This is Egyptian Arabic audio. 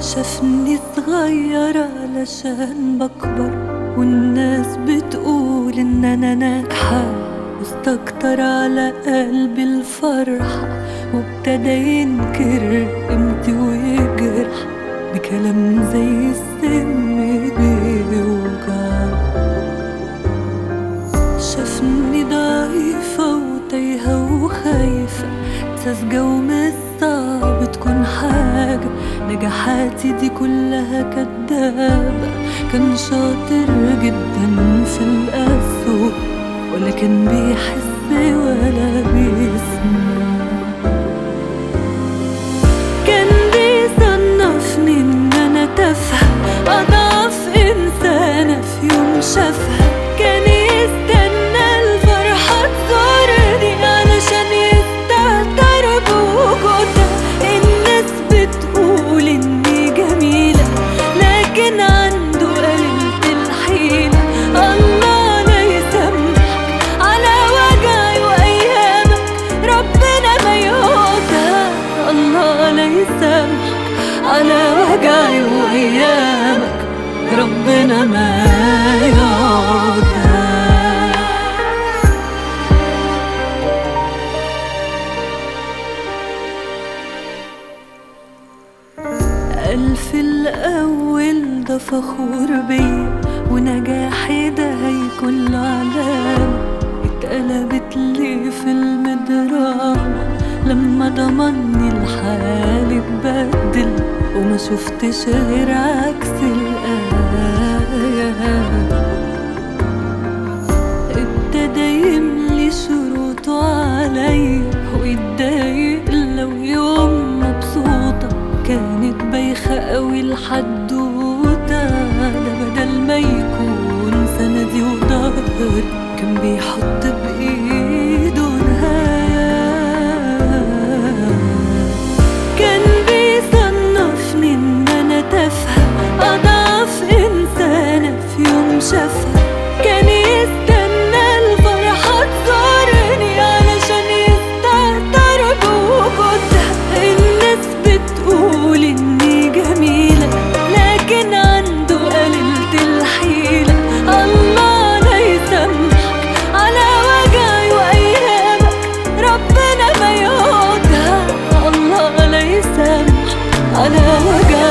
شافني صغير علشان بكبر والناس بتقول ان انا ناجحة واستكتر على قلبي الفرحة وابتدى ينكر قيمتي ويجرح بكلام زي السم بيوجع شافني ضعيفة وتايهة وخايفة ساذجة ومش صعب تكون حاجة نجاحاتي دي كلها كدابة كان شاطر جدا في القسوة ولا كان بيحس ولا بيسمع كان بيصنفني ان انا تافهة اضعف انسانة في يوم شافها كان يستنى الفرحة تزورني علشان يستهتر بوجودها الناس بتقول اني جميلة لكن عنده قليلة الحيلة الله لا يسامحك على وجعي وايامك ربنا ما يقعدها الله لا يسامحك على وجعي وايامك ربنا ما يقعدها قال في الأول ده فخور بيا ونجاحي ده هيكون له علامة اتقلبت لي فيلم دراما لما ضمني الحال اتبدل وما شفتش غير عكس الآية ابتدى يملي شروطه عليا ويتضايق لو يوم مبسوطة كانت بايخة قوي الحدوتة ده بدل ما يكون سندي وضهري كان بيحط بإيده نهاية كان بيصنفني ان انا تافهة اضعف انسانة في يوم شافها كان يستنى الفرحة تزورني علشان يستهتر بوجودها الناس بتقول اني جميلة لكن عنده قليلة الحيلة الله لا يسامحك على وجعي وايامك ربنا ما يقعدها الله لا يسامحك على وجعي